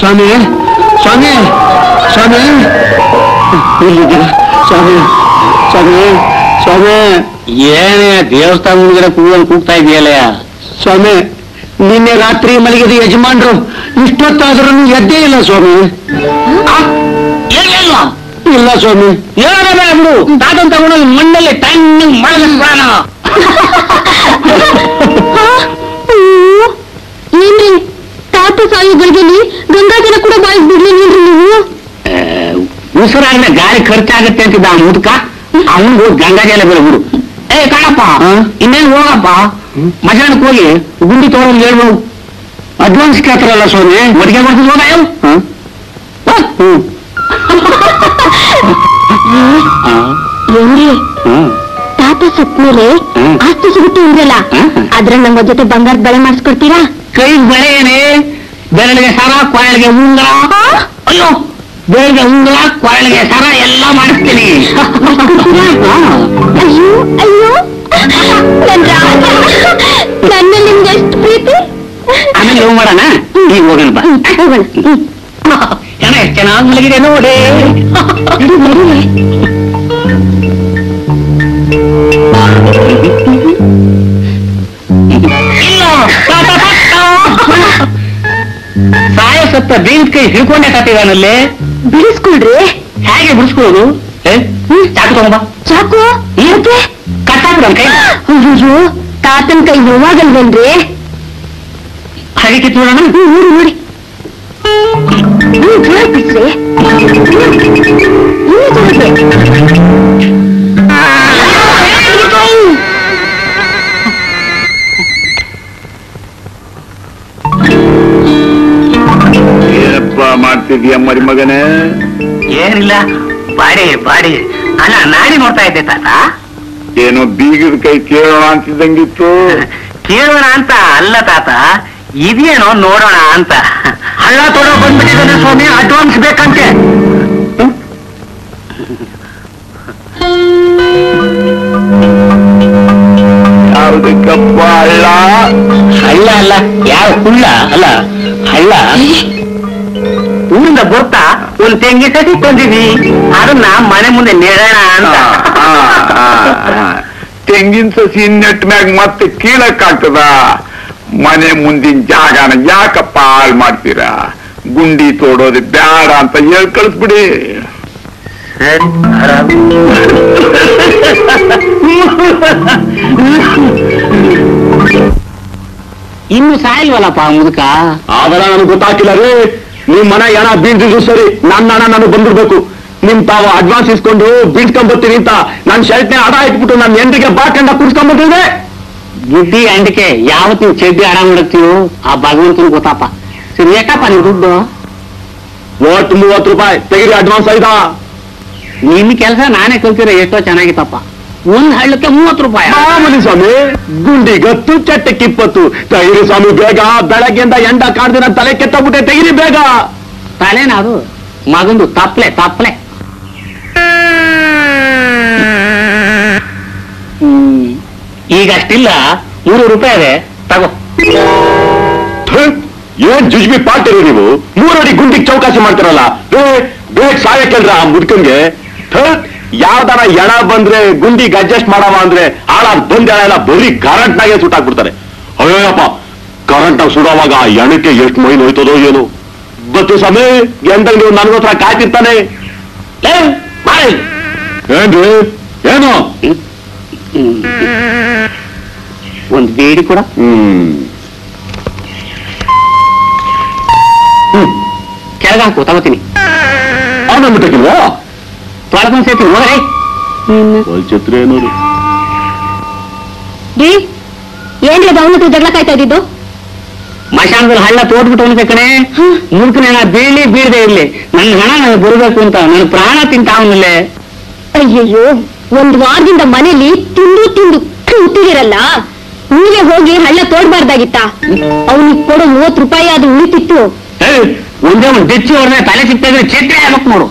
ಸ್ವಾಮಿ ಸ್ವಾಮಿ ಸ್ವಾಮಿ ಇಲ್ಲಿದ್ದೀರ ಸ್ವಾಮಿ ಸ್ವಾಮಿ ಸ್ವಾಮಿ ಏನೇ ದೇವಸ್ಥಾನ ಮುಂದ್ಗಡೆ ಕೂಗನ್ ಕೂಗ್ತಾ ಇದೆಯಲ್ಲ ಸ್ವಾಮಿ ನಿನ್ನೆ ರಾತ್ರಿ ಮಲಗಿದ ಯಜಮಾನ್ರು ಇಷ್ಟೊತ್ತಾದ್ರೂ ಎದ್ದೇ ಇಲ್ಲ ಸ್ವಾಮಿ ಏನಿಲ್ವಾ ಇಲ್ಲ ಸ್ವಾಮಿ ಏನೇ ಬಿಡು ತಾತನ್ ತಗೊಂಡು ಮಣ್ಣಲ್ಲಿ ಟೈಮ್ ಮಳಗಿಸ್ಬಿಡೋಣ ಏನ್ರಿ ತಾತ ಸಾಯೋ ಗಳಿಗೆಲಿ ಗಂಗಾಜಲ ಕೂಡ ಬಾಯಿಗೆ ಬಿಡ್ಲಿಲ್ವೇನ್ರಿ ನೀವು ಉಸಿರಾಡಿದ್ರೆ ಗಾಳಿ ಖರ್ಚಾಗತ್ತೆ ಅಂತಿದ್ದ ಆ ಮುದುಕ ಅವನಿಗೆ ಗಂಗಾಜಲ ಬೇರೆ ಬಿಡು ಏ ಕಾಣಪ್ಪ ಹಾ? ಇನ್ನೇನು ಹೋಗಪ್ಪ ಮಧ್ಯಾಹ್ನಕ್ಕೆ ಹೋಗಿ ಗುಂಡಿ ತಗೊಂಡು ಹೇಳ್ಬೋದು ಅಡ್ವಾನ್ಸ್ ಕೇಳ್ತಾರಲ್ಲ ಸ್ವಾಮಿ ಒಟ್ಟಿಗೆ ಕೊಡ್ತೀನಿ ಹೋಗ ಯಾವ ಏನ್ರಿ ತಾತ ಸತ್ಮೇಲೆ ಹ್ಮ್. ಆಸ್ತಿ ಸಿಗುತ್ತೆ ಅಂದ್ರಲ್ಲ ಹ್ಮ್. ಅದ್ರ ನಮ್ಮ ಜೊತೆ ಬಂಗಾರದ ಬಳೆ ಮಾಡಿಸ್ಕೊಡ್ತೀರಾ ಕೈ ಬಳೆ ಏನೇ ಬೆರಳಿಗೆ ಸರ ಕೊರಳಿಗೆ ಉಂಗುರ ಅಯ್ಯೋ ಬೆರಳಿಗೆ ಉಂಗುರ ಕೊರಳಿಗೆ ಸರ ಎಲ್ಲ ಮಾಡಿಸ್ತೀನಿ ಹಾ. ಅಯ್ಯೋ ಅಯ್ಯೋ ನನ್ ರಾಜ ನನ್ನ ನಿಮ್ಗೆ ಎಷ್ಟು ಪ್ರೀತಿ ಆಮೇಲೆ ಹೋಗ್ ಮಾಡೋಣ ಈಗ ಹೋಗೋಣ ಬಾ ಹ್ಮ್, ಹೋಗೋಣ ಹ್ಮ್. ಜನ ಎಷ್ಟು ಚೆನ್ನಾಗಿ ಮಲಗಿದೆ ನೋಡಿ ನಡಿ, ನಡಿ. ಇಲ್ಲ ತಾತ, ತಾತ. ಸಾಯ ಸತ್ತ ಬೀನ್ಸ್ ಕೈ ಹಿಡ್ಕೊಂಡೆ ತಾತಿದಾನಲ್ಲಿ ಬಿಡಿಸ್ಕೊಳ್ರಿ ಹೇಗೆ ಬಿಡಿಸ್ಕೊಳ್ಳೋದು ಏ ಚಾಕು ತಗೊಂಬ ಚಾಕು ಯಾಕೆ ಕಟ್ಟಾಕ್ಬಿಡು ನನ್ ಕೈ ಅಯ್ಯೋ ತಾತನ್ ಕೈ ನೋವಾಗಲ್ವೇನ್ರಿ ಹಾಗೆ ಕಿತ್ಬಿಡೋಣ ಹ್ಮ್, ನೋಡಿ ನೋಡಿ ಹ್ಮ್, ಜೋರಾಗ್ ಬಿಡ್ಸ್ರಿ. ಇನ್ನೂ ಜೋರಾಗಿ. ಏನಪ್ಪ ಮಾಡ್ತಿದ್ಯಾ ಮರಿಮಗನೇ ಏನಿಲ್ಲ ಬಾಡಿ ಬಾಡಿ ಅಲ್ಲ ನಾಡಿ ನೋಡ್ತಾ ಇದ್ದೆ ತಾತ ಏನೋ ಬೀಗದ ಕೈ ಕೇಳೋಣ ಅಂತಿದ್ದಂಗಿತ್ತು ಕೇಳೋಣ ಅಂತ ಅಲ್ಲ ತಾತ ಇದೇನೋ ನೋಡೋಣ ಅಂತ ಹಳ್ಳ ತೊಡೋ ಬಂದ್ಬಿಟ್ಟಿದ್ದಾನೆ ಸ್ವಾಮಿ ಅಡ್ವಾನ್ಸ್ ಬೇಕಂತೆ ಯಾವ್ದಕ್ಕಪ್ಪ ಅಳ್ಳ ಹಳ್ಳ ಅಲ್ಲ ಯಾವ ಹುಳ್ಳ ಅಲ್ಲ ಹಳ್ಳ ಊರಿಂದ ಬರ್ತಾ ಒಂದ್ ತೆಂಗಿ ಸಸಿ ತಂದಿವಿ ಅದನ್ನ ಮನೆ ಮುಂದೆ ನೆಡೋಣ ಅಂತ ಆ, ಆ, ಆ. ತೆಂಗಿನ ಸಸಿ ನೆಟ್ ಮ್ಯಾಗ ಮತ್ತೆ ಕೀಳಕ್ಕಾಗ್ತದ ಮನೆ ಮುಂದಿನ ಜಾಗನ ಯಾಕಪ್ಪ ಹಾಳು ಮಾಡ್ತೀರಾ ಗುಂಡಿ ತೋಡೋದು ಬ್ಯಾಡ ಅಂತ ಹೇಳಿ ಕಳಿಸ್ಬಿಡಿ ಸರಿ ಆರಾಮ್. ಇನ್ನು ಸಾಯಿಲ್ವಲ್ಲಪ್ಪ ಮುದುಕ ಅದೆಲ್ಲ ನನಗೆ ಗೊತ್ತಾಗ್ತಿಲ್ಲ ರೀ ನಿಮ್ ಮನೆ ಹಣ ಬೀಳ್ದಿದ್ರು ಸರಿ ನನ್ನ ಹಣ ನನಗೆ ಬಂದಿರ್ಬೇಕು ನಿಮ್ ತಾವು ಅಡ್ವಾನ್ಸ್ ಇಸ್ಕೊಂಡು ಬೀಳ್ಸ್ಕೊಂಬರ್ತೀನಿ ಅಂತ ನನ್ ಶರ್ಟ್ನೆ ಅಡ ಇಟ್ಬಿಟ್ಟು ನನ್ನ ಎಂಟ್ರಿಗೆ ಬಾಕಂಡ ಕುಡ್ಸ್ಕೊಂಬರ್ತಿದ್ದೆ ಬುದ್ಧಿ ಅಂಡಿಕೆ ಯಾವತ್ತು ನೀವು ಚಡ್ಡಿ ಆರಾಮ್ ಮಾಡತ್ತೀವೋ ಆ ಭಗವಂತನ ಗೊತ್ತಪ್ಪ ಸರಿ ಯಾಕಪ್ಪ ನೀವು ದುಡ್ಡು ಒಟ್ಟು ಮೂವತ್ತು ರೂಪಾಯಿ ತೆಗಿರಿ ಅಡ್ವಾನ್ಸ್ ಆಯ್ತಾ ನಿನ್ ಕೆಲಸ ನಾನೇ ಕಲ್ತಿರೋ ಎಷ್ಟೋ ಚೆನ್ನಾಗಿತ್ತಪ್ಪ ಒಂದ್ ಹಳ್ಳಕ್ಕೆ ಮೂವತ್ತು ರೂಪಾಯಿ ಮಾಮೂಲಿ ಸ್ವಾಮಿ ಗುಂಡಿ ಗತ್ತು ಚಟ್ಟಕ್ಕೆ ಇಪ್ಪತ್ತು ತೆಗಿರಿ ಸ್ವಾಮಿ ಬೇಗ ಬೆಳಗ್ಗೆಯಿಂದ ಎಂಡ ಕಾಡ್ದಿನ ತಲೆ ಕೆತ್ತಬಿಟ್ಟೆ ತೆಗಿರಿ ಬೇಗ ತಲೆನ ಅದು ಮಗಂದು ತಪ್ಲೆ ತಪ್ಲೆ ಹ್ಮ್. ಈಗ ಅಷ್ಟಿಲ್ಲ ಮೂರು ರೂಪಾಯಿ ಇದೆ ತಗೋ ಥು, ಏನ್ ಜುಜ್ಬಿ ಪಾಟಿರಿ ನೀವು ಮೂರಡಿ ಗುಂಡಿಗೆ ಚೌಕಾಸಿ ಮಾಡ್ತಾರಲ್ಲ ಏ ಬೇಗ ಸಾಯಕ್ಕಲ್ರ ಆ ಮುದ್ಕಂಗೆ ಥು, ಯಾವ್ದಾರ ಎಣ ಬಂದ್ರೆ ಗುಂಡಿಗೆ ಅಡ್ಜಸ್ಟ್ ಮಾಡವ ಅಂದ್ರೆ ಆಳಾದ್ ಬಂದ್ ಎಣ ಎಲ್ಲ ಬರೀ ಕರೆಂಟ್ ನಾಗೆ ಸುಟ್ಟಾಕ್ಬಿಡ್ತಾರೆ ಅಯ್ಯಪ್ಪ ಕರೆಂಟ್ ಆಗಿ ಸುಡೋವಾಗ ಆ ಎಣಕ್ಕೆ ಎಷ್ಟು ಮೈನ್ ಹೋಯ್ತದೋ ಏನು ಗೊತ್ತು ಸ್ವಾಮಿ ಎಂದಾಗ ನೀವು ನನ್ನ ಹತ್ರ ಕಾಯ್ತಿರ್ತಾನೆ ಲೇ, ಬಾರೆ. ಏನ್ರಿ ಏನು ಒಂದ್ ಬೇಡಿ ಕೂಡ ಹ್ಮ್ ಕೆಳಗ ಹಾಕು ತಗೋತೀನಿ ಅವನನ್ನು ಬಿಟ್ಟಿಲ್ವಾ ತೊಳಕೊಂಡ್ ಸೇರ್ತೀನಿ ಹೋಗ್ರಿ ಚಿತ್ರ ಏನು ರೀ ಏನ್ರಿ ಅದು ಅವನ ಹತ್ರ ಜಗಳ ಕಾಯ್ತಾ ಇದ್ದಿದ್ದು ಮಶಾನದಲ್ಲಿ ಹಳ್ಳ ತೋಟ್ಬಿಟ್ಟು ಅನ್ಸೆ ಕಣೆ ಮುಲ್ಕನ ಹಣ ಬೀಳಿ ಬೀಳದೆ ಇರ್ಲಿ ನನ್ನ ಹಣ ನನಗೆ ಬರಬೇಕು ಅಂತ ನನ್ನ ಪ್ರಾಣ ತಿಂತ ಅವನಲ್ಲೇ ಅಯ್ಯಯ್ಯೋ ಒಂದ್ ವಾರದಿಂದ ಮನೇಲಿ ತಿಂದು ತಿಂದು ಕೂತಿದಿರಲ್ಲ ನೀವೇ ಹೋಗಿ ಹಳ್ಳ ತೋಡ್ಬಾರ್ದಾಗಿತ್ತ ಅವನಿಗೆ ಕೊಡೋ ಮೂವತ್ ರೂಪಾಯಿ ಅದು ಉಳಿತಿತ್ತು ಒಂದೇ ಒಂದು ಡಿಚ್ಚಿ ಹೊಡೆದ್ರೆ ತಲೆ ಸಿಗ್ತಾ ಇದ್ರೆ ಛತ್ರಿ ಆಗ್ಬೇಕು ನೋಡು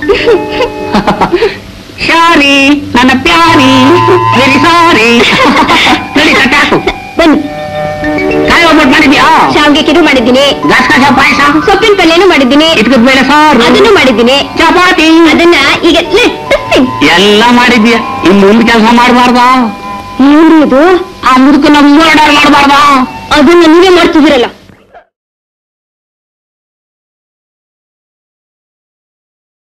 ಶಾರಿ ನನ್ನ ಪ್ಯಾರಿ ವೆರಿ ಸಾರಿ ನಡಿ ತಟ್ಟೆ ಹಾಕು ಬನ್ನಿ ಕಾಯಿ ಒಬ್ಬಟ್ಟು ಮಾಡಿದ್ಯಾ ಶಾವ್ಗೆ ಕಿರು ಮಾಡಿದ್ದೀನಿ ಗಸಗಸ ಪಾಯಸ ಸೊಪ್ಪಿನ ಪಲ್ಯನೂ ಮಾಡಿದ್ದೀನಿ ಇಟ್ಕದ ಬೇಳೆ ಸಾರು ಅದನ್ನು ಮಾಡಿದ್ದೀನಿ ಚಪಾತಿ ಅದನ್ನ ಈಗ ಲಟ್ಟಿಸ್ತೀನಿ ಎಲ್ಲ ಮಾಡಿದ್ಯಾ ಇನ್ ಮುಂದ್ ಕೆಲಸ ಮಾಡಬಾರ್ದ ಏನ್ರಿ ಇದು ಆ ಮುದುಕನ ಆರ್ಡರ್ ಮಾಡಬಾರ್ದ ಅದನ್ನ ನೀವೇ ಮಾಡ್ತಿದ್ದೀರಲ್ಲ